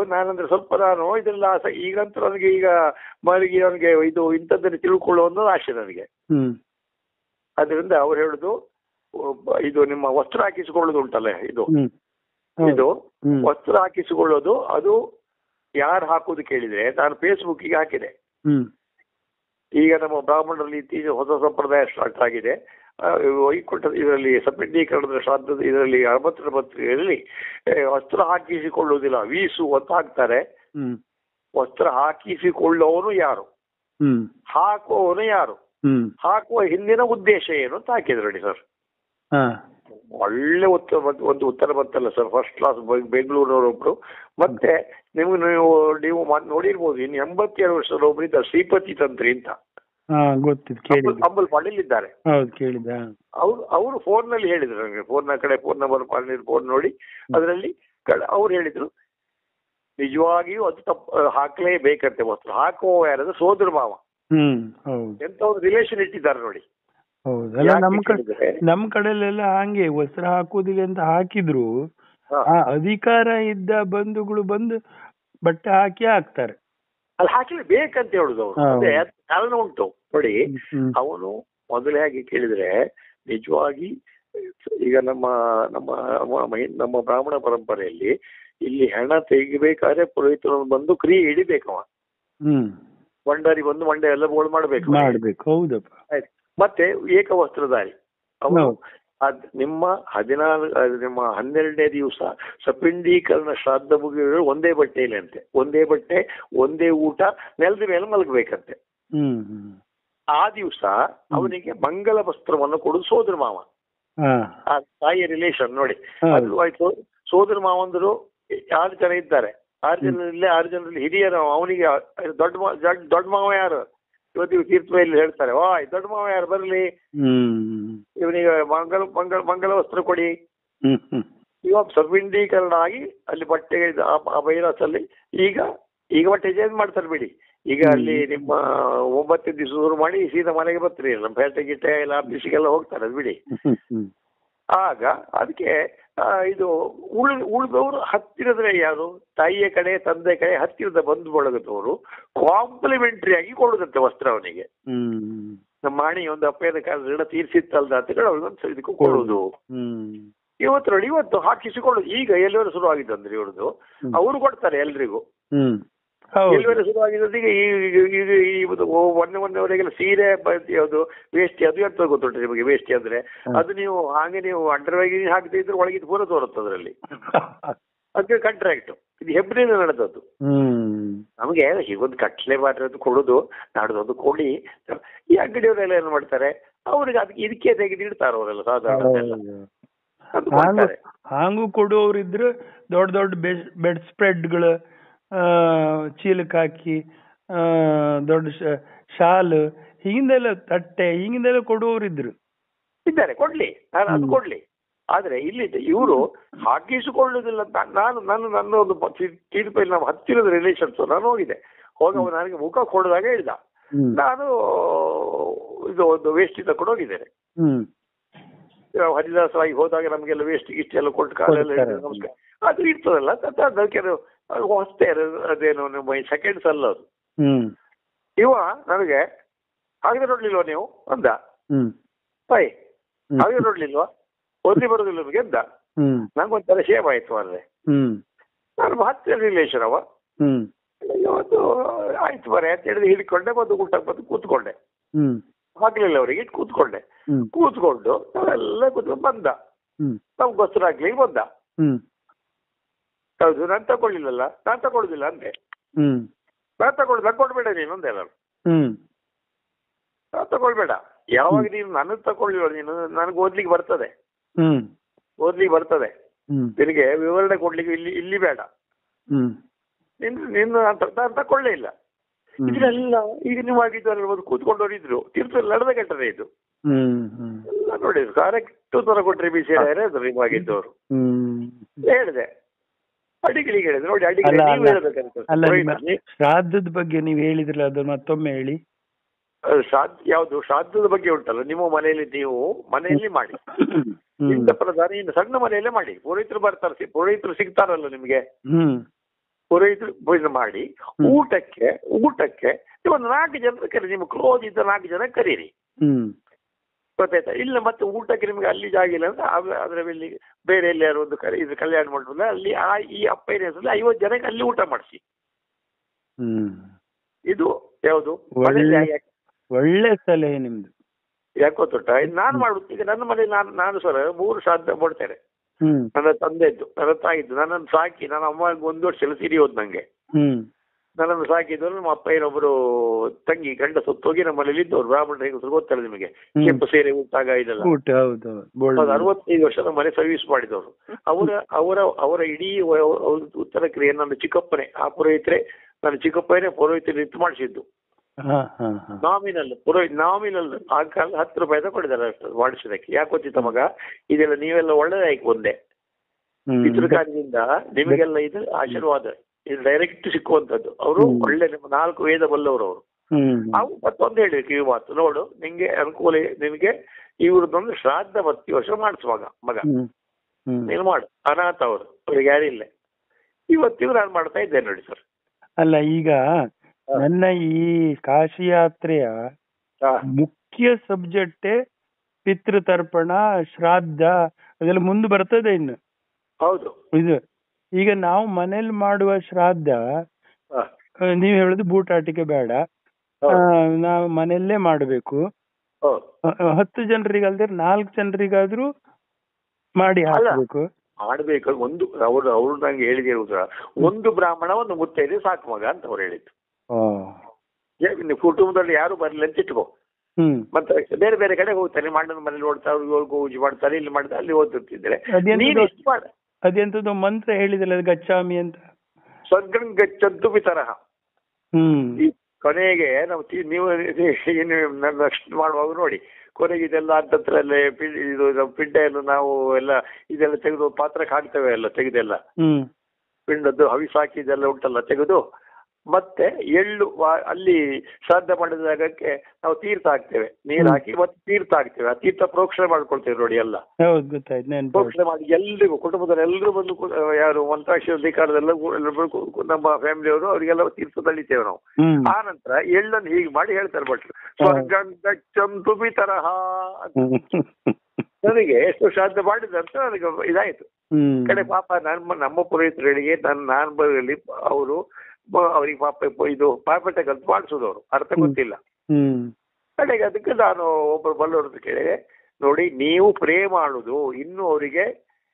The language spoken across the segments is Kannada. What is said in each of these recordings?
ನಾನಂದ್ರೆ ಸ್ವಲ್ಪ ನಾನು ಇದೆಲ್ಲ ಆಸೆ ಈಗಂತೂ ನನಗೆ ಈಗ ಮರಿಗೆ ಅವನಿಗೆ ಇದು ಇಂಥದ್ದನ್ನು ತಿಳ್ಕೊಳ್ಳೋ ಅನ್ನೋದು ಆಸೆ ನನಗೆ ಹ್ಮ್ ಅದರಿಂದ ಅವ್ರು ಹೇಳುದು ಒಬ್ಬ- ಇದು ನಿಮ್ಮ ವಸ್ತ್ರ ಹಾಕಿಸಿಕೊಳ್ಳೋದು ಉಂಟಲ್ಲ ಇದು ಹ್ಮ್ ಹೌದು. ಇದು ಹ್ಮ್ ವಸ್ತ್ರ ಹಾಕಿಸಿಕೊಳ್ಳೋದು ಅದು ಯಾರು ಹಾಕುದು ಕೇಳಿದ್ರೆ ನಾನು ಫೇಸ್ಬುಕ್ಕಿಗೆ ಹಾಕಿದೆ ಹ್ಮ್ ಈಗ ನಮ್ಮ ಬ್ರಾಹ್ಮಣರಲ್ಲಿ ಇತ್ತೀಚೆಗೆ ಹೊಸ ಸಂಪ್ರದಾಯ ಸ್ಟಾರ್ಟ್ ಆಗಿದೆ ಆ, ವೈಕುಂಠ ಇದರಲ್ಲಿ ಸಪಂಡೀಕರಣದ ಶ್ರಾದ್ದದ ಇದರಲ್ಲಿ ಅರವತ್ತರ ಪತ್ರಿಕೆಯಲ್ಲಿ ಏ, ವಸ್ತ್ರ ಹಾಕಿಸಿಕೊಳ್ಳುವುದಿಲ್ಲ ವೀಸು ಅಂತ ಹಾಕ್ತಾರೆ ಹ್ಮ್ ವಸ್ತ್ರ ಹಾಕಿಸಿಕೊಳ್ಳುವವನು ಯಾರು ಹ್ಮ್ ಹಾಕುವವನು ಯಾರು ಹ್ಮ್ ಹಾಕುವ ಹಿಂದಿನ ಉದ್ದೇಶ ಏನು ಅಂತ ಹಾಕಿದ್ರು ನೋಡಿ ಸರ್ ಹಾ ಒಳ್ಳೆ ಉತ್ತರ ಬಂತು ಒಂದು ಉತ್ತರ ಬಂತಲ್ಲ ಸರ್ ಫಸ್ಟ್ ಕ್ಲಾಸ್ ಬೆಂಗಳೂರವರೊಬ್ರು ಮತ್ತೆ ನಿಮ್ಗೆ ನೀವು ನೀವು ಮ- ನೋಡಿರ್ಬೋದು ಇನ್ನು ಎಂಬತ್ತೇಳು ವರ್ಷದ ಒಬ್ರು ಇದ್ದಾರೆ ಶ್ರೀಪತಿ ತಂತ್ರಿ ಅಂತ ಹಾ ಗೊತ್ತಿತ್ತು ಕೇಳಿದ್ದೆ ಅಂಬಲ್ ಪಾಟೀಲಿದ್ದಾರೆ ಹೌದು ಕೇಳಿದ್ದ ಅವ್ರು ಅವರು ಫೋನ್ ನಲ್ಲಿ ಹೇಳಿದ್ರು ನನಗೆ ಫೋನ್ ನ ಕಡೆ ಫೋನ್ ನಂಬರ್ ಪಾಡಿನ ಫೋನ್ ನೋಡಿ ಅದರಲ್ಲಿ ಅವ್ರು ಹೇಳಿದ್ರು ನಿಜವಾಗಿಯೂ ಅದು ತಪ್ಪು ಹಾಕ್ಲೇಬೇಕಂತೆ ವಸ್ತು ಹಾಕುವ ಯಾರಾದ್ರೂ ಸೋದರ ಮಾವ ಹ್ಮ್ ಹೌದು ಎಂತ ಒಂದು ರಿಲೇಷನ್ ಇಟ್ಟಿದ್ದಾರೆ ನೋಡಿ ಹೌದು ಅಲ್ಲ ಯಾಕೆ ನಮ್ ಕಡೆ ಕೇಳಿದ್ರೆ? ನಮ್ ಕಡೆಲೆಲ್ಲ ಹಂಗೆ ವಸ್ತ್ರ ಹಾಕುದಿಲ್ಲ ಅಂತ ಹಾಕಿದ್ರು ಹಾ. ಆ ಅಧಿಕಾರ ಇದ್ದ ಬಂಧುಗಳು ಬಂದು ಬಟ್ಟೆ ಹಾಕಿ ಹಾಕ್ತಾರೆ ಅಲ್ಲಿ ಹಾಕಲಿ ಬೇಕಂತ ಹೇಳುದು ಅವರು ಹಾ. ಅದೇ ಅದ್ ಕಾರಣ ಉಂಟು ನೋಡಿ ಹ್ಮ್. ಅವನು ಮೊದಲೇ ಹಾಗೆ ಕೇಳಿದ್ರೆ ನಿಜವಾಗಿ ಈಗ ನಮ್ಮ ನಮ್ಮ ನಮ್ಮ ಮಹಿ- ನಮ್ಮ ಬ್ರಾಹ್ಮಣ ಪರಂಪರೆಯಲ್ಲಿ ಇಲ್ಲಿ ಹೆಣ ತೆಗಿಬೇಕಾದ್ರೆ ಪುರೋಹಿತರು ಬಂದು ಕ್ರಿಯೆ ಹಿಡಿಬೇಕವ ಹ್ಮ್ ಮಂಡಾರಿ ಬಂದು ಮಂಡೆ ಎಲ್ಲ ಬೋಳು ಮಾಡ್ಬೇಕು ಮಾಡ್ಬೇಕು ಹೌದಪ್ಪ ಆಯ್ತು. ಮತ್ತೆ ಏಕವಸ್ತ್ರಧಾರಿ ಅವನು ಹೌದು. ಅದ್ ನಿಮ್ಮ ಹದಿನಾರು ಅದ್ ನಿಮ್ಮ ಹನ್ನೆರಡನೇ ದಿವಸ ಸಪಿಂಡೀಕರಣ ಶ್ರಾದ್ದ ಮುಗಿದ್ರೆ ಒಂದೇ ಬಟ್ಟೆಯಲ್ಲಿ ಅಂತೆ ಒಂದೇ ಬಟ್ಟೆ ಒಂದೇ ಊಟ ನೆಲದ ಮೇಲೆ ಮಲಗಬೇಕಂತೆ ಹ್ಮ್ ಹ್ಮ್ ಆ ದಿವಸ ಅವನಿಗೆ ಮಂಗಲ ವಸ್ತ್ರವನ್ನು ಕೊಡುದು ಸೋದರ ಮಾವ ಹಾ ಆ ತಾಯಿಯ ರಿಲೇಷನ್ ನೋಡಿ ಹೌದು. ಅದು ಆಯ್ತು ಸೋದರ ಮಾವಂದರು ಆರು ಜನ ಇದ್ದಾರೆ ಆರು ಜನರಲ್ಲಿ ಆರು ಜನರಲ್ಲಿ ಹಿರಿಯರು ಅವನಿಗೆ ದೊಡ್ಡ ಮಾ- ದೊಡ್ಡ- ದೊಡ್ಡ ಮಾವ ಯಾರು ಇವತ್ತಿಗೆ ತೀರ್ಥದಲ್ಲಿ ಹೇಳ್ತಾರೆ ಓಯ್ ದೊಡ್ಡ ಮಾವ ಯಾರು ಬರ್ಲಿ ಹ್ಮ್ ಇವನಿಗೆ ಮಂಗಲ ಮಂಗಲ ಮಂಗಲ ವಸ್ತ್ರ ಕೊಡಿ ಹ್ಮ್ ಹ್ಮ್ ಇವಾಗ ಸಬಿಂಡೀಕರಣ ಆಗಿ ಅಲ್ಲಿ ಬಟ್ಟೆ ಇದು ಆ- ಆ ಬೈರಾಸಲ್ಲಿ ಈಗ ಈಗ ಬಟ್ಟೆ ಚೇಂಜ್ ಮಾಡ್ತಾರೆ ಬಿಡಿ ಈಗ ಅಲ್ಲಿ ನಿಮ್ಮ ಒಂಬತ್ತು ದಿವಸ ಶುರು ಮಾಡಿ ಸೀದಾ ಮನೆಗೆ ಬರ್ತೀರಿ ನಮ್ಮ ಪೇಟೆ ಗಿಟ್ಟೆ ಎಲ್ಲ ಆಫೀಸಿಗೆಲ್ಲ ಹೋಗ್ತಾರೆ ಅದು ಬಿಡಿ ಹ್ಮ್ ಹ್ಮ್ ಆಗ ಅದಕ್ಕೆ ಆ, ಇದು ಉಳ್ ಉಳಿದವರು ಹತ್ತಿರದ ಯಾರು ತಾಯಿಯ ಕಡೆ ತಂದೆ ಕಡೆ ಹತ್ತಿರದ ಬಂಧು ಬಳಗದವರು ಕಾಂಪ್ಲಿಮೆಂಟರಿ ಆಗಿ ಕೊಡುದಂತೆ ವಸ್ತ್ರ ಅವನಿಗೆ ಹ್ಮ್ ನಮ್ಮ ಮಾಣಿ ಒಂದು ಅಪ್ಪನ ಕಾಲ ಋಣ ತೀರ್ಸಿತ್ತಲ್ದ ಅಂತ ಹೇಳಿ ಅವ್ರಿಗೊಂದು ಇದಕ್ಕೂ ಕೊಡುದು ಹ್ಮ್ ಇವತ್ತು ನೋಡಿ ಇವತ್ತು ಹಾಕಿಸಿಕೊಳ್ಳುದು ಈಗ ಎಲ್ಲಿವರೆ ಶುರು ಆಗಿದ್ದಂದ್ರೆ ಇವ್ರದ್ದು ಹ್ಮ್. ಅವರು ಕೊಡ್ತಾರೆ ಎಲ್ರಿಗೂ ಹ್ಮ್ ಹೌದು ಎಲ್ಲಿವರೆ ಶುರು ಆಗಿದ್ದು ಈಗ ಈ- ಈಗ- ಈಗ ಈ ಇದು ಮೊನ್ನೆ ಮೊನ್ನೆವರೆಗೆಲ್ಲ ಸೀರೆ ಬ- ಯಾವುದು ವೇಷ್ಟಿ ಅದು ಎಂತ ಗೊತ್ತುಂಟು ನಿಮಗೆ ವೇಷ್ಟಿ ಅಂದ್ರೆ ಹ್ಮ್. ಅದು ನೀವು ಹಾಗೆ ನೀವು ಅಂಡರ್ವಾಗಿ ಹಾಕದೇ ಇದ್ರೆ ಒಳಗಿದ್ದು ಪೂರ ತೋರುತ್ತೆ ಅದರಲ್ಲಿ ಅದಕ್ಕೆ ಕಾಂಟ್ರಾಕ್ಟ್ ಇದು ಹೆಬ್ರಿನ ನಡೆದದ್ದು ಹ್ಮ್ ನಮಗೆ ಹೀಗೊಂದು ಕಟ್ಲೆ ಬಾಟ್ರೆ ಅಂತ ಕೊಡುದು ನಾಡ್ದೊಂದು ಕೊಡಿ ಈ ಅಂಗಡಿಯವರೆಲ್ಲ ಏನು ಮಾಡ್ತಾರೆ ಅವ್ರಿಗೆ ಅದಕ್ಕೆ ಇದಕ್ಕೆ ತೆಗೆದು ಇಡ್ತಾರೆ ಅವರೆಲ್ಲ ಸಾಧಾರಣ ಎಲ್ಲ. ಅದು ಹಾಂಗು ಮಾಡ್ತಾರೆ ಹಾಂಗು ಕೊಡುವವರಿದ್ರು ದೊಡ್ಡ ದೊಡ್ಡ ಬೆಡ್ ಸ್ಪ್ರೆಡ್ಗಳು ಚೀಲಕ್ಕೆ ಹಾಕಿ ಆ, ದೊಡ್ಡ ಶ- ಶಾಲು ಹಿಂಗೆಲ್ಲ ತಟ್ಟೆ ಹಿಂಗೆಲ್ಲ ಕೊಡುವವರಿದ್ರು ಇದ್ದಾರೆ ಕೊಡ್ಲಿ ನಾನು ಅದು ಹ್ಮ್. ಕೊಡ್ಲಿ ಆದ್ರೆ ಇಲ್ಲಿ ಇವರು ಹಾಕಿಸಿಕೊಳ್ಳುವುದಿಲ್ಲ ಅಂತ ನಾನು ನಾನು ನನ್ನ ಒಂದು ತೀರ್ಪಲ್ಲಿ ನಮ್ಮ ಹತ್ತಿರದ ರಿಲೇಷನ್ಸ್ ನಾನು ಹೋಗಿದ್ದೆ ಹೋಗಿ ಅವನು ನನಗೆ ಮುಖ ಕೊಡದಾಗ ಹೇಳಿದ ಹ್ಮ್ ನಾನು ಇದು ಒಂದು ವೇಷ್ಟಿ ತಕೊಂಡು ಹೋಗಿದ್ದೇನೆ ಹ್ಮ್ ನಾವು ಹರಿದಾಸರಾಗಿ ಹೋದಾಗ ನಮಗೆಲ್ಲ ವೇಸ್ಟ್ ಗಿಸ್ಟ್ ಎಲ್ಲ ಕೊಟ್ಟು ಕಾಲೆಲ್ಲ ಕೊಡ್ತಾರೆ. ಹಿಡಿದು ನಮಸ್ಕಾರ ಅದು ಇರ್ತದಲ್ಲ ಅದು ಅದಕ್ಕೆ ಅದು ಅದು ಹೊಸ್ತೇ ಅದು- ಅದೇನು ನಿಮ್ಮ ಸೆಕೆಂಡ್ಸ್ ಅಲ್ಲ ಅದು ಹ್ಮ್ ಇವ ನನಗೆ ಹಾಗೆ ನೋಡ್ಲಿಲ್ವಾ ನೀವು ಅಂದ ಹ್ಮ್ ಬಾಯ್ ಹ್ಮ್. ಹಾಗೆ ನೋಡ್ಲಿಲ್ವಾ ಓದಿ ಬರೋದಿಲ್ಲ ನಿಮಗೆ ಅಂದ ಹ್ಮ್ ನಂಗೊಂಥರ ಶೇಮ್ ಆಯ್ತು ಮಾರ್ರೆ ಹ್ಮ್ ನಾನು ಹತ್ತಿರ ರಿಲೇಷನ್ ಅವ ಹ್ಮ್ ಇವತ್ತು ಆಯ್ತು ಬರೇ ಅಂತ ಹೇಳಿದ್ರೆ ಹಿಡ್ಕೊಂಡೆ ಬಂದು ಊಟಕ್ಕೆ ಬಂದು ಕೂತ್ಕೊಂಡೆ ಹ್ಮ್ ಹಾಕ್ಲಿಲ್ಲ ಅವರಿಗೆ ಇಟ್ಟು ಕೂತ್ಕೊಂಡೆ ಹ್ಮ್ ಕೂತ್ಕೊಂಡು ನಾವೆಲ್ಲ ಕೂತ್ಕೊಂಡು ಬಂದ ಹ್ಮ್ ನಮ್ಗೋಸ್ಕರ ಹಾಕ್ಲಿಕ್ಕೆ ಬಂದ ಹ್ಮ್ ಹೌದು ನಾನು ತಗೊಳ್ಳಿಲ್ಲಲ್ಲ ನಾನು ತಗೊಳ್ಳುದಿಲ್ಲ ಅಂದೆ ಹ್ಮ್ ನಾನು ತಗೊಳ್ಳು ನಾನು ಕೊಡ್ಬೇಡ ನೀನು ಅಂದೆ ನಾನು ಹ್ಮ್ ನಾನು ತಗೊಳ್ಬೇಡ ಯಾವಾಗ ನೀನು ನನಗೆ ತಗೊಳ್ಳಿಲ್ಲ ನೀನು ನನಗೆ ಓದ್ಲಿಕ್ಕೆ ಬರ್ತದೆ ಹ್ಮ್ ಓದ್ಲಿಕ್ಕೆ ಬರ್ತದೆ ಹ್ಮ್ ನಿನಗೆ ವಿವರಣೆ ಕೊಡ್ಲಿಕ್ಕೆ ಇಲ್ಲಿ ಇಲ್ಲಿ ಬೇಡ ಹ್ಮ್ ನಿನ್ ನಿನ್ನ ನಾನು ತಕೊಳ್ಳೇ ಇಲ್ಲ ಹ್ಮ್ ಇದೆಲ್ಲ ಈಗ ನೀವು ಆಗಿದ್ದಾರೆ ಒಂದು ಕೂತ್ಕೊಂಡವ್ರು ಇದ್ರು ತೀರ್ಥದಲ್ಲಿ ನಡೆದ ಘಟನೆ ಇದು ಹ್ಮ್ ಹ್ಮ್ ಎಲ್ಲ ನೋಡಿದ್ರು ಕರೆಕ್ಟ್ ತರ ಕೊಟ್ರೆ ಬಿಸಿ ಅದು ನೀವು ಆಗಿದ್ದವರು ಹ್ಮ್ ಹೇಳಿದೆ ಅಡಿಗಳಿಗೆ ಹೇಳಿದೆ ನೋಡಿ ಅಡಿಗೆ ಅಲ್ಲ, ನೀವು ಅಲ್ಲ. ಹೇಳ್ಬೇಕಂತ ಅಲ್ಲ ರೋಹಿತ್, ನಿಮ್ಮ ನೀ- ಶ್ರಾದ್ದದ ಬಗ್ಗೆ ನೀವು ಹೇಳಿದ್ರಲ್ಲ ಅದು ಮತ್ತೊಮ್ಮೆ ಹೇಳಿ ಅದು ಶ್ರಾದ್ದ ಯಾವುದು ಶ್ರಾದ್ದದ ಬಗ್ಗೆ ಉಂಟಲ್ಲ ನಿಮ್ಮ ಮನೆಯಲ್ಲಿ ನೀವು ಮನೆಯಲ್ಲಿ ಮಾಡಿ ಹ್ಮ್ ಇಂಥ ಪ್ರಧಾನ ಇನ್ನು ಸಣ್ಣ ಮನೆಯಲ್ಲೇ ಮಾಡಿ ಪುರೋಹಿತರು ಬರ್ತಾರೆ ಸಿ- ಪುರೋಹಿತರು ಸಿಗ್ತಾರಲ್ಲ ನಿಮ್ಗೆ ಹ್ಮ್ ಪುರೋಹಿತರು ಭೋಜನ ಮಾಡಿ ಹ್ಮ್. ಊಟಕ್ಕೆ ಊಟಕ್ಕೆ ನೀವು ಒಂದು ನಾಲ್ಕು ಜನ ಕರೀರಿ ನಿಮ್ಮ ಕ್ಲೋಸ್ ಇದ್ದ ನಾಲ್ಕು ಜನ ಕರೀರಿ ಹ್ಮ್ ಗೊತ್ತಾಯ್ತಾ ಇಲ್ಲ ಮತ್ತೆ ಊಟಕ್ಕೆ ನಿಮ್ಗೆ ಅಲ್ಲಿ ಜಾಗ ಇಲ್ಲ ಅಂದ್ರೆ ಅವ- ಅದರ ಮೇಲೆ ಬೇರೆ ಎಲ್ಲಿಯಾರು ಒಂದು ಕರೆ ಇದು ಕಲ್ಯಾಣ ಮಂಟಪದಲ್ಲಿ ಅಲ್ಲಿ ಆ ಈ ಅಪ್ಪಯ್ಯನ ಹೆಸರಲ್ಲಿ ಐವತ್ತು ಜನಕ್ಕೆ ಅಲ್ಲಿ ಊಟ ಮಾಡಿಸಿ ಹ್ಮ್ ಇದು ಯಾವುದು ಒಳ್ಳೆ- ಮನೆಯಲ್ಲಿ ಯಾಕೆ- ಒಳ್ಳೆ ಸಲಹೆ ನಿಮ್ದು ಯಾಕೋ ತೊಟ್ಟ ಇದು ನಾನು ಮಾಡುದು ಈಗ ನನ್ನ ಮನೆ ನಾನು ನಾನು ಸರ್ ಮೂರು ಶ್ರಾದ್ದ ಮಾಡ್ತೇನೆ ಹ್ಮ್ ನನ್ನ ತಂದೆದ್ದು ನನ್ನ ತಾಯಿದ್ದು ನನ್ನನ್ನು ಸಾಕಿ ನನ್ನ ಅಮ್ಮ ಒಂದು ವರ್ಷ ಎಲ್ಲ ಸಿರಿ ಹೋದ್ ನಂಗೆ ಹ್ಮ್ ನನ್ನನ್ನು ಸಾಕಿದ್ರು ನಮ್ಮ ಅಪ್ಪಯ್ಯನೊಬ್ಬರು ತಂಗಿ ಗಂಡ ಸತ್ತೋಗಿ ನಮ್ಮ ಮನೇಲಿ ಇದ್ದವ್ರು ಬ್ರಾಹ್ಮಣ ಹೆಂಗಸರು ಗೊತ್ತಲ್ಲ ನಿಮಗೆ ಹ್ಮ್. ಕೆಂಪು ಸೀರೆ ಊಟಾಗ ಇದೆಲ್ಲ ಊಟ ಹೌದು ಬೋಳ್ಳು. ಹೌದು, ಅರವತ್ತೈದು ವರ್ಷ ನಮ್ಮ ಮನೆ ಸರ್ವಿಸ್ ಮಾಡಿದವರು ಅವರ ಅವರ ಅವರ ಇಡೀ ವ- ಅವ್ರ ಉತ್ತರ ಕ್ರಿಯೆ ನನ್ನ ಚಿಕ್ಕಪ್ಪನೇ ಆ ಪುರೋಹಿತರೆ ನನ್ನ ಚಿಕ್ಕಪ್ಪನೇ ಪುರೋಹಿತರು ನಿಂತು ಮಾಡಿಸಿದ್ದು ಹಾ ಹಾ ಹಾ ನಾಮಿನಲ್ ಪುರೋಹಿತ್ ನಾಮಿನಲ್ ಆ ಕಾಲ ಹತ್ತು ರೂಪಾಯಿ ತಗೊಂಡಿದ್ದಾರೆ ಅಷ್ಟು ಮಾಡಿಸಿದಕ್ಕೆ ಯಾಕೆ ಗೊತ್ತಿತ್ತ ಮಗ ಇದೆಲ್ಲ ನೀವೆಲ್ಲ ಒಳ್ಳೆದಾಯ್ತು ಒಂದೇ ಹ್ಮ್. ಪಿತೃಕಾರ್ಯದಿಂದ ನಿಮಗೆಲ್ಲ ಇದು ಆಶೀರ್ವಾದ ಇದು ಡೈರೆಕ್ಟ್ ಸಿಕ್ಕುವಂತದ್ದು ಅವರು ಹ್ಮ್. ಒಳ್ಳೆ ನಿಮ್ಮ ನಾಲ್ಕು ವೇದ ಬಲ್ಲವರು ಅವರು ಹ್ಮ್ ನಾವು ಮತ್ತೊಂದು ಹೇಳಿ ಕಿವಿ ಮಾತು ನೋಡು ನಿಂಗೆ ಅನುಕೂಲ ನಿನಗೆ ಇವ್ರದ್ದೊಂದು ಶ್ರಾದ್ದ ಪ್ರತಿ ವರ್ಷ ಮಾಡಿಸುವಾಗ ಮಗ ಹ್ಮ್ ಹ್ಮ್ ನೀನು ಮಾಡು ಅನಾಥ ಅವರು ಅವ್ರಿಗೆ ಯಾರಿಲ್ಲ ಇವತ್ತಿಗೂ ನಾನು ಮಾಡ್ತಾ ಇದ್ದೇನೆ ನೋಡಿ ಸರ್ ಅಲ್ಲ ಈಗ ನನ್ನ ಈ ಕಾಶಿ ಯಾತ್ರೆಯ ಮುಖ್ಯ ಸಬ್ಜೆಕ್ಟೇ ಪಿತೃತರ್ಪಣ ಶ್ರಾದ್ದ ಅದೆಲ್ಲ ಮುಂದೆ ಬರ್ತದೆ ಇನ್ನು ಹೌದು ಇದು ಈಗ ನಾವು ಮನೇಲಿ ಮಾಡುವ ಶ್ರಾದ್ದ ಹ, ಆ, ನೀವ್ ಹೇಳುದು ಬೂಟಾಟಿಕೆ ಬೇಡ ಆ, ಹೌದು ನಾವು ಮನೆಯಲ್ಲೇ ಮಾಡಬೇಕು ಹೌದು ಹತ್ತು ಜನರಿಗಲ್ದ್ರೆ ನಾಲ್ಕು ಜನರಿಗಾದ್ರೂ ಮಾಡಿ ಅಲ್ಲ. ಹಾಕ್ಬೇಕು ಮಾಡ್ಬೇಕು ಒಂದು ಅವರು ಅವರು ನಂಗೆ ಹೇಳಿದ್ರು ಸಹ ಒಂದು ಬ್ರಾಹ್ಮಣ ಒಂದು ಮುತ್ತೈದೆ ಸಾಕು ಮಗ ಅಂತ ಅವ್ರು ಹೇಳಿದ್ದು ಓ. ಏ, ನಿನ್ನ ಕುಟುಂಬದಲ್ಲಿ ಯಾರು ಬರಲಿ ಅಂತ ಇಟ್ಕೋ ಹ್ಮ್ ಮತ್ತೆ ಬೇರೆ ಬೇರೆ ಕಡೆ ಹೋಗ್ತಾರೆ ಮಣ್ಣನ ಮನೇಲಿ ಓಡ್ತಾರೆ ಅವ್ರಿಗೆ ಪೂಜೆ ಮಾಡ್ತಾರೆ ಇಲ್ಲಿ ಮಾಡ್ತಾರೆ ಅಲ್ಲಿ ಓದ್ತಿರ್ತಿದ್ರೆ ಅದೆಂತದು? ನೀನು ಎಷ್ಟು ಮಾಡ ಅದೆಂತದೋ ಮಂತ್ರ ಹೇಳಿದಲ್ಲ ಅದು ಗಚ್ಚಾಮಿ ಅಂತ ಸ್ವರ್ಗಂ ಗಚ್ಚಂತು ತರಹ ಹ್ಮ್ ಈ ಕೊನೆಗೆ ನಾವು ತಿ- ನೀವು ಏನು ನನ್ನ ರಕ್ಷಣೆ ಮಾಡುವಾಗ ನೋಡಿ ಕೊನೆಗೆ ಇದೆಲ್ಲ ಅಂತತ್ರಲ್ಲೇ ಪಿ- ಇದು ನಮ್ಮ ಪಿಂಡೆಯನ್ನು ನಾವು ಎಲ್ಲ ಇದೆಲ್ಲ ತೆಗೆದು ಪಾತ್ರಕ್ಕೆ ಹಾಕ್ತೇವೆ ಎಲ್ಲ ತೆಗೆದೆಲ್ಲ ಹ್ಮ್ ಪಿಂಡದ್ದು ಹವಿಸಾಕಿ ಇದೆಲ್ಲ ಉಂಟಲ್ಲ ತೆಗೆದು ಮತ್ತೆ ಎಳ್ಳು ವಾ- ಅಲ್ಲಿ ಶ್ರಾದ್ದ ಮಾಡಿದ ಜಾಗಕ್ಕೆ ನಾವು ತೀರ್ಥ ಹಾಕ್ತೇವೆ ನೀರು ಹ್ಮ್. ಹಾಕಿ ಮತ್ತೆ ತೀರ್ಥ ಹಾಕ್ತೇವೆ ಆ ತೀರ್ಥ ಪ್ರೋಕ್ಷಣೆ ಮಾಡ್ಕೊಳ್ತೇವೆ ನೋಡಿ ಎಲ್ಲ ಹೌದು ಗೊತ್ತಾಯ್ತು ನೆನ್ಪು ಪ್ರೋಕ್ಷಣೆ ಮಾಡಿ ಎಲ್ರಿಗೂ ಕುಟುಂಬದಲ್ಲಿ ಎಲ್ಲರೂ ಬಂದು ಕು- ಯಾರು ಮಂತ್ರಾಕ್ಷಿ ಅಧಿಕಾರದೆಲ್ಲ ಎಲ್ಲರೂ ಕು- ಕು- ನಮ್ಮ ಫ್ಯಾಮಿಲಿಯವರು ಅವರಿಗೆಲ್ಲ ತೀರ್ಥ ತಳಿತೇವೆ ನಾವು ಹ್ಮ್ ಆ ನಂತರ ಎಳ್ಳನ್ನು ಹೀಗೆ ಮಾಡಿ ಹೇಳ್ತಾರೆ ಭಟ್ರು ಸ್ವರ್ಗಂತುಬಿ ತರಹ ಅಂತ. ನನಗೆ ಎಷ್ಟು ಶ್ರಾದ್ದ ಮಾಡಿದಂತ ನನಗೆ ಇದಾಯ್ತು ಹ್ಮ್ ಕಡೆ ಪಾಪ ನಮ್ಮ ನಮ್ಮ ಪುರೋಹಿತರಿಗೆ ನನ್ನ ನಾನು ಬರಲಿ ಅವರು ಅವ್ರಿಗೆ ಪಾಪ ಇಪ್ಪ- ಇದು ಪಾಪಟ ಕಲ್ತು ಮಾಡಿಸೋದು ಅವರು ಅರ್ಥ ಹ್ಮ್. ಗೊತ್ತಿಲ್ಲ ಹ್ಮ್ ಕಡೆಗೆ ಅದಕ್ಕೆ ನಾನು ಒಬ್ಬರು ಬಲ್ಲವರು ಕೇಳಿದೆ ನೋಡಿ ನೀವು ಪ್ರೇ ಮಾಡುದು ಇನ್ನು ಅವರಿಗೆ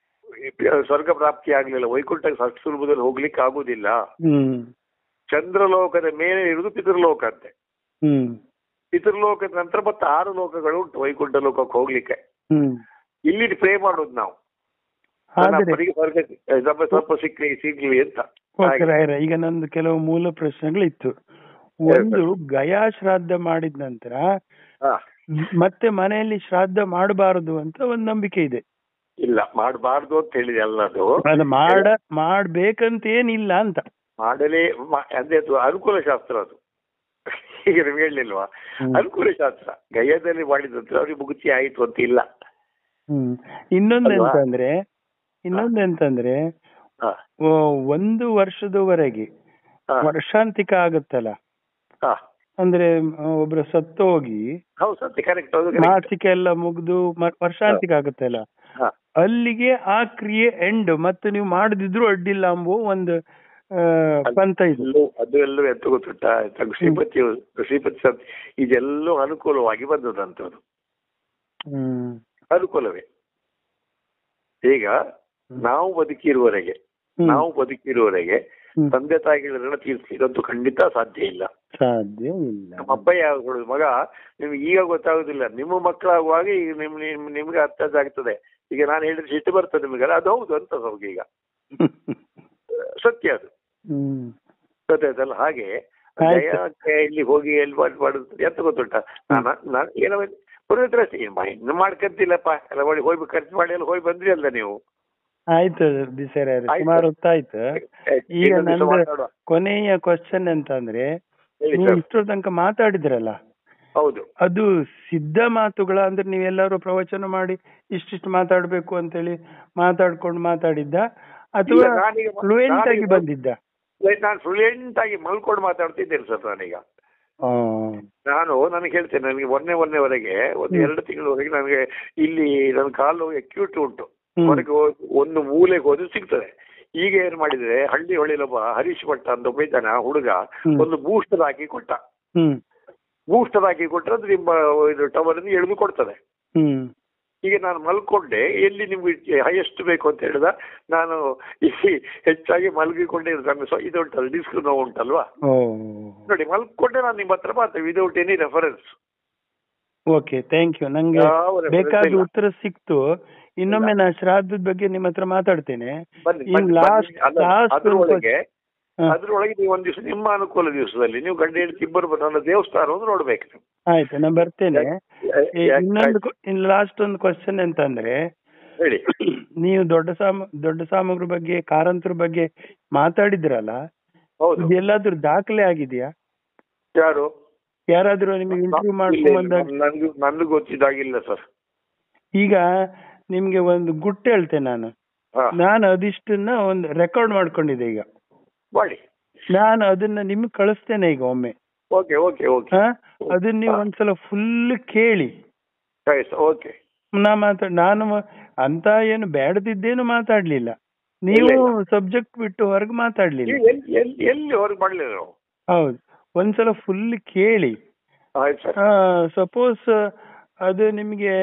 ಸ್ವರ್ಗ ಪ್ರಾಪ್ತಿ ಆಗ್ಲಿಲ್ಲ ವೈಕುಂಠಕ್ಕೆ ಅಷ್ಟು ಸುಲಭದಲ್ಲಿ ಹೋಗ್ಲಿಕ್ಕೆ ಆಗುದಿಲ್ಲ ಹ್ಮ್ ಚಂದ್ರಲೋಕದ ಮೇಲೆ ಇರುವುದು ಪಿತೃಲೋಕ ಅಂತೆ ಹ್ಮ್ ಪಿತೃಲೋಕದ ನಂತರ ಮತ್ತೆ ಆರು ಲೋಕಗಳು ಉಂಟು ವೈಕುಂಠ ಲೋಕಕ್ಕೆ ಹೋಗ್ಲಿಕ್ಕೆ ಹ್ಮ್ ಇಲ್ಲಿ ಪ್ರೇ ಮಾಡೋದು ನಾವು ನನ್ನ ಆದ್ರೆ ಅಪ್ಪನಿಗೆ ಸ್ವರ್ಗ ಸ್ವಲ್ಪ ಸ್ವಲ್ಪ ಸಿಕ್ಲಿ ಸಿಗ್ಲಿ ಅಂತ ಓಕೆ ಹಾಗೆ. ರಾಯರ ಈಗ ನಂದು ಕೆಲವು ಮೂಲ ಪ್ರಶ್ನೆಗಳಿತ್ತು ಒಂದು ಗಯಾ ಶ್ರಾದ್ದ ಮಾಡಿದ ನಂತರ ಹಾ. ಮತ್ತೆ ಮನೆಯಲ್ಲಿ ಶ್ರಾದ್ದ ಮಾಡಬಾರದು ಅಂತ ಒಂದು ನಂಬಿಕೆ ಇದೆ ಇಲ್ಲ ಮಾಡಬಾರ್ದು ಅಂತ ಹೇಳಿದೆ ಅಲ್ಲ ಅದು ಅದು ಮಾಡ ಮಾಡ್ಬೇಕಂತ ಏನಿಲ್ಲ ಅಂತ ಮಾಡಲೇ ಮಾ- ಅದೇ ಅದು ಅನುಕೂಲ ಶಾಸ್ತ್ರ ಅದು ಈಗ ನಿಮ್ಗೆ ಹೇಳಲಿಲ್ವಾ ಹ್ಮ್. ಅನುಕೂಲ ಶಾಸ್ತ್ರ ಗಯದಲ್ಲಿ ಮಾಡಿದಂದ್ರೆ ಅವ್ರಿಗೆ ಮುಗುಚಿ ಆಯ್ತು ಅಂತ ಇಲ್ಲ ಹ್ಮ್ ಇನ್ನೊಂದು ಅಲ್ವಾ? ಎಂತಂದ್ರೆ ಇನ್ನೊಂದು ಎಂತಂದ್ರೆ ಹಾ, ಓ, ಒಂದು ವರ್ಷದವರೆಗೆ ಹಾ, ವರ್ಷಾಂತಿಕ ಆಗುತ್ತಲ್ಲ ಹಾ. ಅಂದ್ರೆ ಆ, ಒಬ್ರು ಸತ್ತು ಹೋಗಿ ಹೌದು ಸತ್ಯ ಕರೆಕ್ಟ್ ಹೌದು correct. ಮಾಸಿಕ ಎಲ್ಲ ಮುಗ್ದು ಮ- ವರ್ಷಾಂತಿಕ ಆಗುತ್ತಲ್ಲ ಹಾ. ಅಲ್ಲಿಗೆ ಆ ಕ್ರಿಯೆ ಎಂಡ್ ಮತ್ತೆ ನೀವು ಮಾಡದಿದ್ರು ಅಡ್ಡಿಲ್ಲ ಎಂಬುವ ಒಂದು ಆ, ಪಂಥ ಇದು ಎಲ್ಲೂ ಅದು ಎಲ್ಲೂ ಎಂತ ಗೊತ್ತುಂಟ ಶ್ರೀಪತಿ ಶ್ರೀಪತಿ ಸತ್ ಇದೆಲ್ಲೂ ಅನುಕೂಲವಾಗಿ ಬಂದದಂತದ್ದು ಹ್ಮ್ ಅನುಕೂಲವೇ ಈಗ ನಾವು ಬದುಕಿರುವವರೆಗೆ ಹ್ಮ್. ನಾವು ಬದುಕಿರುವವರೆಗೆ ಹ್ಮ್. ತಂದೆ ತಾಯಿಗಳ ಋಣ ತೀರಿಸಲಿಕ್ಕಂತೂ ಖಂಡಿತ ಸಾಧ್ಯ ಇಲ್ಲ ಸಾಧ್ಯ ಇಲ್ಲ ನಮ್ಮ ಅಪ್ಪಯ್ಯ ಹೇಳೋದು ಮಗ ನಿಮ್ಗೆ ಈಗ ಗೊತ್ತಾಗುದಿಲ್ಲ ನಿಮ್ಮ ಮಕ್ಕಳಾಗುವಾಗ ಈಗ ನಿಮ್ ನಿಮ್ ನಿಮ್ಗೆ ಅರ್ಥಾತ್ ಆಗ್ತದೆ ಈಗ ನಾನು ಹೇಳಿದ್ರೆ ಸಿಟ್ಟು ಬರ್ತದೆ ನಿಮಗೆ ಅದು ಹೌದು ಅಂತ ನಮ್ಗೆ ಈಗ ಸತ್ಯ ಅದು ಹ್ಮ್ ಗೊತ್ತಾಯ್ತಲ್ಲ ಹಾಗೆ ಆಯ್ತು. ದಯಕ್ಕೆ ಇಲ್ಲಿ ಹೋಗಿ ಎಲ್ಲಿ ಮಾಡಿ ಮಾಡುದು ಎಂತ ಗೊತ್ತುಂಟ ನಾನು ನಾನು ಏನೋ ಪುರೋಹಿತರ ಇನ್ನು ಮಾಡ್ಕಂತಿಲ್ಲಪ್ಪ ಎಲ್ಲ ಮಾಡಿ ಹೋಗಿ ಖರ್ಚು ಮಾಡಿ ಎಲ್ಲ ಹೋಗಿ ಬಂದ್ರಿ ಅಲ್ಲ ನೀವು ಆಯ್ತು ಬಿಸೇರ ಆಯ್ತು. ಸುಮಾರು ಹೊತ್ತಾಯ್ತು ಈಗ ಇನ್ನೊಂದ್ ದಿವ್ಸ ನಂದು ಮಾತಾಡುವ. ಕೊನೆಯ ಕ್ವಶನ್ ಅಂತಂದ್ರೆ ಹೇಳಿ ನೀವು ಸರ್. ಇಷ್ಟರ ತನಕ ಮಾತಾಡಿದ್ರಲ್ಲ ಹೌದು ಅದು ಸಿದ್ಧ ಮಾತುಗಳ ಅಂದ್ರೆ ನೀವೆಲ್ಲರೂ ಪ್ರವಚನ ಮಾಡಿ ಇಷ್ಟಿಷ್ಟು ಮಾತಾಡ್ಬೇಕು ಅಂತೇಳಿ ಮಾತಾಡ್ಕೊಂಡು ಮಾತಾಡಿದ್ದ ಅಥವಾ ಇಲ್ಲ, ನಾನೀಗ- ಫ್ಲೂಯೆಂಟ್ ಆಗಿ ನಾನೀಗ- ಬಂದಿದ್ದ ನಾನು ಫ್ಲೂಯೆಂಟ್ ಆಗಿ ಮಲ್ಕೊಂಡು ಮಾತಾಡ್ತಿದ್ದೇನೆ ಸರ್ ನಾನೀಗ ಆ, ನಾನು ನನಗೆ ಹೇಳ್ತೇನೆ ನನಗೆ ಮೊನ್ನೆ ಮೊನ್ನೆವರೆಗೆ ಒಂದು ಹ್ಮ್. ಎರಡು ತಿಂಗಳವರೆಗೆ ನನಗೆ ಇಲ್ಲಿ ನನ್ನ ಕಾಲು ಎಕ್ಯೂಟ್ ಉಂಟು ಹ್ಮ್. ಹೊರಗೆ ಹೋದ್- ಒಂದು ಮೂಲೆಗೆ ಹೋದ್ರೆ ಸಿಗ್ತದೆ ಈಗ ಏನ್ ಮಾಡಿದ್ರೆ ಹಳ್ಳಿ ಹೊಳಿಲೊಬ್ಬ ಹರೀಶ್ ಭಟ್ ಅಂತ ಒಬ್ಬ ಇದ್ದಾನ ಹುಡುಗ ಹ್ಮ್. ಒಂದು ಬೂಸ್ಟರ್ ಹಾಕಿ ಕೊಟ್ಟ ಹ್ಮ್ ಬೂಸ್ಟರ್ ಹಾಕಿ ಕೊಟ್ಟರೆ ಅದು ನಿಮ್ಮ ಇದು ಟವರ್ ಎಳೆದು ಕೊಡ್ತದೆ ಹ್ಮ್ ಈಗ ನಾನು ಮಲ್ಕೊಂಡೆ ಎಲ್ಲಿ ನಿಮ್ಗೆ ಹೈಯೆಸ್ಟ್ ಬೇಕು ಅಂತ ಹೇಳಿದ ನಾನು ಇಲ್ಲಿ ಹೆಚ್ಚಾಗಿ ಮಲಗಿಕೊಂಡೆ ನನ್ನ ಸೊ ಇದು ಉಂಟಲ್ಲ ಡಿಸ್ಕ್ ನೋವು ಉಂಟಲ್ವಾ ಓ ನೋಡಿ ಮಲ್ಕೊಂಡೆ ನಾನು ನಿಮ್ಮ ಹತ್ರ ಮಾತೆ without any reference okay thank you ನಂಗೆ ಯಾವ reference ಬೇಕಾದ ಇಲ್ಲ. ಉತ್ತರ ಸಿಕ್ತು ಇನ್ನೊಮ್ಮೆ ನಾ ಶ್ರಾದ್ದದ ಬಗ್ಗೆ ನಿಮ್ಮ ಹತ್ರ ಮಾತಾಡ್ತೇನೆ ಬನ್ನಿ ಈಗ ಬನ್ನಿ, ಲಾಸ್ಟ್ ಬನ್ನಿ. ಅಲ್ಲ, ಲಾಸ್ಟ್ ಅದ್ರೊಳಗೆ ಹಾ. ಅದ್ರೊಳಗೆ ನೀವು ಒಂದ್ ದಿವಸ ನಿಮ್ಮ ಅನುಕೂಲ ದಿವಸದಲ್ಲಿ ನೀವು ಗಂಡ ಹೆಂಡತಿ ಇಬ್ಬರು ಬಂದು ನನ್ನ ದೇವಸ್ಥಾನವನ್ನು ನೋಡ್ಬೇಕು ನೀವು ಆಯ್ತು ನಾ ಬರ್ತೇನೆ ಯಾಕೆ- ಈ ಯಾಕೆ- ಇನ್ನೊಂದು ಲಾಸ್ಟ್ ಒಂದು ಕ್ವಶನ್ ಎಂತಂದ್ರೆ ಹೇಳಿ ನೀವು ದೊಡ್ಡ ಸಾಮ ದೊಡ್ಡ ಸಾಮಗ್ರಿ ಬಗ್ಗೆ ಕಾರಂತರ ಬಗ್ಗೆ ಮಾತಾಡಿದ್ರಲ್ಲ ಹೌದು ಇದೆಲ್ಲಾದ್ರೂ ದಾಖಲೆ ಆಗಿದೆಯಾ ಯಾರು ಯಾರಾದ್ರೂ ನಿಮಗೆ ಇಂಟರ್ವ್ಯೂ ಇಲ್ಲ, ಮಾಡ್ಕೊಂಡ್ ಇಲ್ಲ, ಬಂದಾಗ ನನ್ಗೂ ನನ್ಗೂ ಗೊತ್ತಿದ್ದಾಗಿಲ್ಲ ಸರ್ ಈಗ ನಿಮ್ಗೆ ಒಂದು ಗುಟ್ಟು ಹೇಳ್ತೇನೆ ನಾನು ಹಾ ನಾನು ಅದಿಷ್ಟನ್ನ ಒಂದು ರೆಕಾರ್ಡ್ ಮಾಡ್ಕೊಂಡಿದ್ದೆ ಈಗ ಮಾಡಿ ನಾನು ಅದನ್ನ ನಿಮ್ಗೆ ಕಳಿಸ್ತೇನೆ ಈಗ ಒಮ್ಮೆ ಓಕೆ ಓಕೆ ಓಕೆ ಹಾ ಅದನ್ನ ನೀವು ಒಂದ್ಸಲ ಫುಲ್ ಕೇಳಿ ಓಕೆ ನಾ ಮಾತಾಡ್ ನಾನು ಮ- ಅಂತ ಏನು ಬೇಡದಿದ್ದೇನು ಮಾತಾಡ್ಲಿಲ್ಲ ನೀವು ಇಲ್ಲ, ಸಬ್ಜೆಕ್ಟ್ ಬಿಟ್ಟು ಹೊರಗೆ ಮಾತಾಡ್ಲಿಲ್ಲ ನೀವು ಎಲ್ಲಿ ಎಲ್ಲಿ ಎಲ್ಲಿ ಹೊರಗೆ ಮಾಡಲಿಲ್ಲ ನಾವು ಹೌದು ಒಂದ್ಸಲ ಫುಲ್ ಕೇಳಿ ಆಯ್ತು ಸರ್ ಸಪೋಸ್ ಅದು ನಿಮಗೆ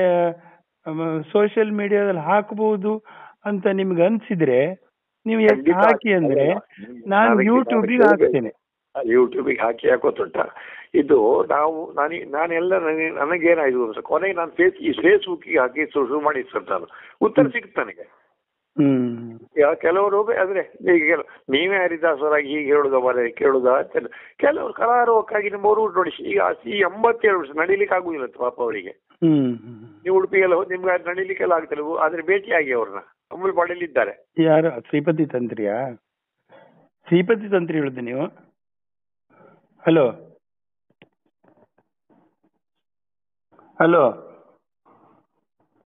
ಸೋಷಿಯಲ್ ಮೀಡಿಯಾದಲ್ಲಿ ಹಾಕಬಹುದು ಅಂತ ನಿಮ್ಗೆ ಅನ್ಸಿದ್ರೆ ನೀವು ಎಷ್ಟು ಖಂಡಿತ ಹಾಕಿ ಅಂದ್ರೆ ಅಲ್ಲ, ನಾನು ಅದಕ್ಕೆ ಯೂಟ್ಯೂಬಿಗೆ ನಾನು ಹಾಕ್ತೇನೆ ಯೂಟ್ಯೂಬಿಗೆ ಹಾಕಿ ಹಾಕೋತುಂಟ ಇದು ನಾವು ನಾನು ನಾನೆಲ್ಲ ನನಗೆ ನನಗೇನಾಯ್ತು ಗೊತ್ತಾ? ಕೊನೆಗೆ ನಾನು ಫೇಸ್ ಈ ಫೇಸ್ಬುಕ್ಕಿಗೆ ಹಾಕಿ ಶು- ಶುರು ಮಾಡಿ ಸರ್ ನಾನು ಉತ್ತರ ಸಿಕ್ತು ನನಗೆ ಹ್ಮ್ ಯಾ- ಕೆಲವರು ಅಂದ್ರೆ ಈಗ ಕೆಲ ನೀವೇ ಹರಿದಾಸರಾಗಿ ಹೀಗೆ ಹೇಳುದ ಮರೆ ಕೇಳುದ ಅಂತ ಕೆಲವರು ಕಲಾರೋಕ್ಕಾಗಿ ನಿಮ್ಮವರು ನೋಡಿ ಈಗ ಈ ಎಂಬತ್ತೇಳು ವರ್ಷ ನಡಿಲಿಕ್ಕೆ ಆಗುದಿಲ್ಲ ಅಂತ ಪಾಪ ಅವರಿಗೆ ಹ್ಮ್ ನೀವು ಉಡುಪಿಗೆಲ್ಲ ಹೋಗಿ ನಿಮ್ಗೆ ಅದು ನಡಿಲಿಕ್ಕೆಲ್ಲ ಆಗ್ತಿಲ್ಲ ಆದ್ರೆ ಭೇಟಿಯಾಗಿ ಅವ್ರನ್ನ ಅಮೂಲ್ ಪಾಡಲಿದ್ದಾರೆ ಯಾರು ಶ್ರೀಪತಿ ತಂತ್ರಿಯಾ ಶ್ರೀಪತಿ ತಂತ್ರಿ ಹೇಳಿದೆ ನೀವು ಹಲೋ ಹಲೋ